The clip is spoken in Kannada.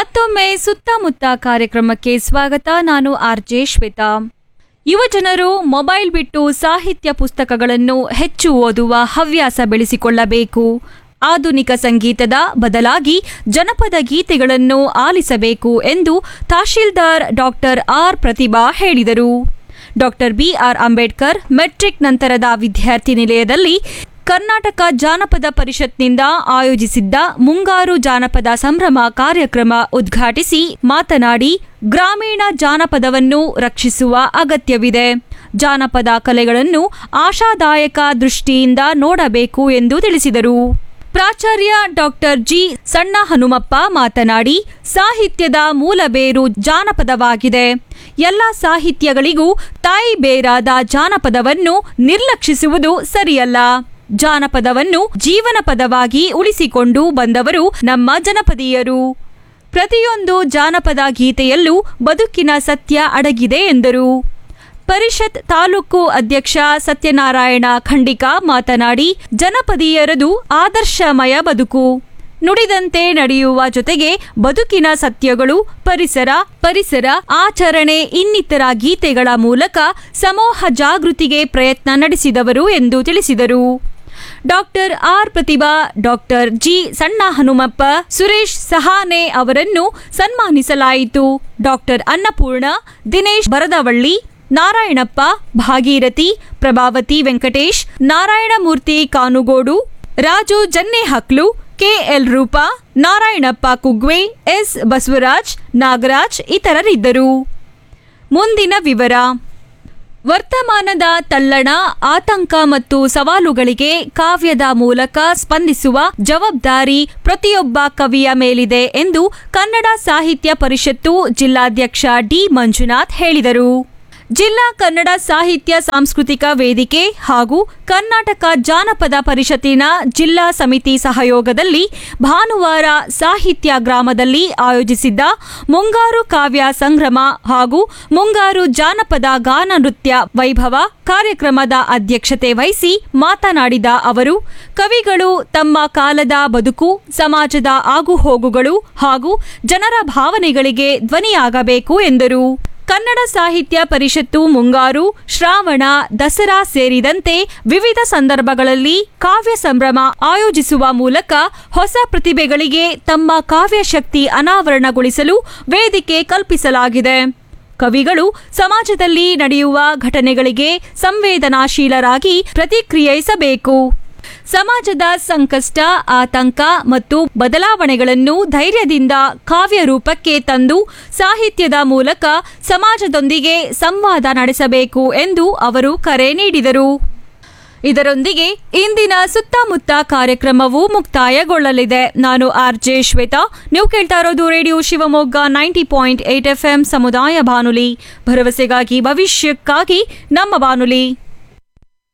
ಮತ್ತೊಮ್ಮೆ ಸುತ್ತಮುತ್ತ ಕಾರ್ಯಕ್ರಮಕ್ಕೆ ಸ್ವಾಗತ ನಾನು ಆರ್ಜೆ ಶ್ವೇತಾ ಯುವಜನರು ಮೊಬೈಲ್ ಬಿಟ್ಟು ಸಾಹಿತ್ಯ ಪುಸ್ತಕಗಳನ್ನು ಹೆಚ್ಚು ಓದುವ ಹವ್ಯಾಸ ಬೆಳೆಸಿಕೊಳ್ಳಬೇಕು ಆಧುನಿಕ ಸಂಗೀತದ ಬದಲಾಗಿ ಜನಪದ ಗೀತೆಗಳನ್ನು ಆಲಿಸಬೇಕು ಎಂದು ತಹಶೀಲ್ದಾರ್ ಡಾಕ್ಟರ್ ಆರ್ ಪ್ರತಿಭಾ ಹೇಳಿದರು ಡಾಕ್ಟರ್ ಬಿಆರ್ ಅಂಬೇಡ್ಕರ್ ಮೆಟ್ರಿಕ್ ನಂತರದ ವಿದ್ಯಾರ್ಥಿ ನಿಲಯದಲ್ಲಿ ಕರ್ನಾಟಕ ಜಾನಪದ ಪರಿಷತ್ನಿಂದ ಆಯೋಜಿಸಿದ್ದ ಮುಂಗಾರು ಜಾನಪದ ಸಂಭ್ರಮ ಕಾರ್ಯಕ್ರಮ ಉದ್ಘಾಟಿಸಿ ಮಾತನಾಡಿ ಗ್ರಾಮೀಣ ಜಾನಪದವನ್ನು ರಕ್ಷಿಸುವ ಅಗತ್ಯವಿದೆ ಜಾನಪದ ಕಲೆಗಳನ್ನು ಆಶಾದಾಯಕ ದೃಷ್ಟಿಯಿಂದ ನೋಡಬೇಕು ಎಂದು ತಿಳಿಸಿದರು ಪ್ರಾಚಾರ್ಯ ಡಾಕ್ಟರ್ ಜಿ ಸಣ್ಣ ಹನುಮಪ್ಪ ಮಾತನಾಡಿ ಸಾಹಿತ್ಯದ ಮೂಲ ಬೇರು ಜಾನಪದವಾಗಿದೆ ಎಲ್ಲ ಸಾಹಿತ್ಯಗಳಿಗೂ ತಾಯಿ ಬೇರಾದ ಜಾನಪದವನ್ನು ನಿರ್ಲಕ್ಷಿಸುವುದು ಸರಿಯಲ್ಲ ಜಾನಪದವನ್ನು ಜೀವನ ಪದವಾಗಿ ಉಳಿಸಿಕೊಂಡು ಬಂದವರು ನಮ್ಮ ಜನಪದೀಯರು ಪ್ರತಿಯೊಂದು ಜಾನಪದ ಗೀತೆಯಲ್ಲೂ ಬದುಕಿನ ಸತ್ಯ ಅಡಗಿದೆ ಎಂದರು ಪರಿಷತ್ ತಾಲೂಕು ಅಧ್ಯಕ್ಷ ಸತ್ಯನಾರಾಯಣ ಖಂಡಿಕ ಮಾತನಾಡಿ ಜನಪದೀಯರದು ಆದರ್ಶಮಯ ಬದುಕು ನುಡಿದಂತೆ ನಡೆಯುವ ಜೊತೆಗೆ ಬದುಕಿನ ಸತ್ಯಗಳು ಪರಿಸರ ಪರಿಸರ ಆಚರಣೆ ಇನ್ನಿತರ ಗೀತೆಗಳ ಮೂಲಕ ಸಮೂಹ ಜಾಗೃತಿಗೆ ಪ್ರಯತ್ನ ನಡೆಸಿದವರು ಎಂದು ತಿಳಿಸಿದರು doctor R Prathibha doctor G Sanna Hanumappa Suresh Sahane ಅವರನ್ನು ಸನ್ಮಾನಿಸಲಾಯಿತು doctor Annapurna Dinesh Baradavalli Narayanappa Bhagirathi Prabhavathi Venkatesh Narayanamurthy Kanugodu Raju Jannehaklu KL Roopa Narayanappa Kugwe S Basavaraj Nagaraj ಇತರರಿದ್ದರು ಮುಂದಿನ ವಿವರ ವರ್ತಮಾನದ ತಲ್ಲಣ ಆತಂಕ ಮತ್ತು ಸವಾಲುಗಳಿಗೆ ಕಾವ್ಯದ ಮೂಲಕ ಸ್ಪಂದಿಸುವ ಜವಾಬ್ದಾರಿ ಪ್ರತಿಯೊಬ್ಬ ಕವಿಯ ಮೇಲಿದೆ ಎಂದು ಕನ್ನಡ ಸಾಹಿತ್ಯ ಪರಿಷತ್ತು ಜಿಲ್ಲಾಧ್ಯಕ್ಷ ಡಿ ಮಂಜುನಾಥ್ ಹೇಳಿದರು ಜಿಲ್ಲಾ ಕನ್ನಡ ಸಾಹಿತ್ಯ ಸಾಂಸ್ಕೃತಿಕ ವೇದಿಕೆ ಹಾಗೂ ಕರ್ನಾಟಕ ಜಾನಪದ ಪರಿಷತ್ತಿನ ಜಿಲ್ಲಾ ಸಮಿತಿ ಸಹಯೋಗದಲ್ಲಿ ಭಾನುವಾರ ಸಾಹಿತ್ಯ ಗ್ರಾಮದಲ್ಲಿ ಆಯೋಜಿಸಿದ್ದ ಮುಂಗಾರು ಕಾವ್ಯ ಸಂಭ್ರಮ ಹಾಗೂ ಮುಂಗಾರು ಜಾನಪದ ಗಾನ ನೃತ್ಯ ವೈಭವ ಕಾರ್ಯಕ್ರಮದ ಅಧ್ಯಕ್ಷತೆ ವಹಿಸಿ ಮಾತನಾಡಿದ ಅವರು ಕವಿಗಳು ತಮ್ಮ ಕಾಲದ ಬದುಕು ಸಮಾಜದ ಆಗುಹೋಗುಗಳು ಹಾಗೂ ಜನರ ಭಾವನೆಗಳಿಗೆ ಧ್ವನಿಯಾಗಬೇಕು ಎಂದರು ಕನ್ನಡ ಸಾಹಿತ್ಯ ಪರಿಷತ್ತು ಮುಂಗಾರು ಶ್ರಾವಣ ದಸರಾ ಸೇರಿದಂತೆ ವಿವಿಧ ಸಂದರ್ಭಗಳಲ್ಲಿ ಕಾವ್ಯ ಸಂಭ್ರಮ ಆಯೋಜಿಸುವ ಮೂಲಕ ಹೊಸ ಪ್ರತಿಭೆಗಳಿಗೆ ತಮ್ಮ ಕಾವ್ಯ ಶಕ್ತಿ ಅನಾವರಣಗೊಳಿಸಲು ವೇದಿಕೆ ಕಲ್ಪಿಸಲಾಗಿದೆ ಕವಿಗಳು ಸಮಾಜದಲ್ಲಿ ನಡೆಯುವ ಘಟನೆಗಳಿಗೆ ಸಂವೇದನಾಶೀಲರಾಗಿ ಪ್ರತಿಕ್ರಿಯಿಸಬೇಕು ಸಮಾಜದ ಸಂಕಷ್ಟ ಆತಂಕ ಮತ್ತು ಬದಲಾವಣೆಗಳನ್ನು ಧೈರ್ಯದಿಂದ ಕಾವ್ಯ ರೂಪಕ್ಕೆ ತಂದು ಸಾಹಿತ್ಯದ ಮೂಲಕ ಸಮಾಜದೊಂದಿಗೆ ಸಂವಾದ ನಡೆಸಬೇಕು ಎಂದು ಅವರು ಕರೆ ನೀಡಿದರು ಇದರೊಂದಿಗೆ ಇಂದಿನ ಸುತ್ತಮುತ್ತ ಕಾರ್ಯಕ್ರಮವು ಮುಕ್ತಾಯಗೊಳ್ಳಲಿದೆ ನಾನು ಆರ್ ಜೆ ಶ್ವೇತಾ ನೀವು ಕೇಳ್ತಾ ಇರೋದು radio Shivamogga ninety point eight F ಸಮುದಾಯ ಬಾನುಲಿ ಭರವಸೆಗಾಗಿ ಭವಿಷ್ಯಕ್ಕಾಗಿ ನಮ್ಮ ಬಾನುಲಿ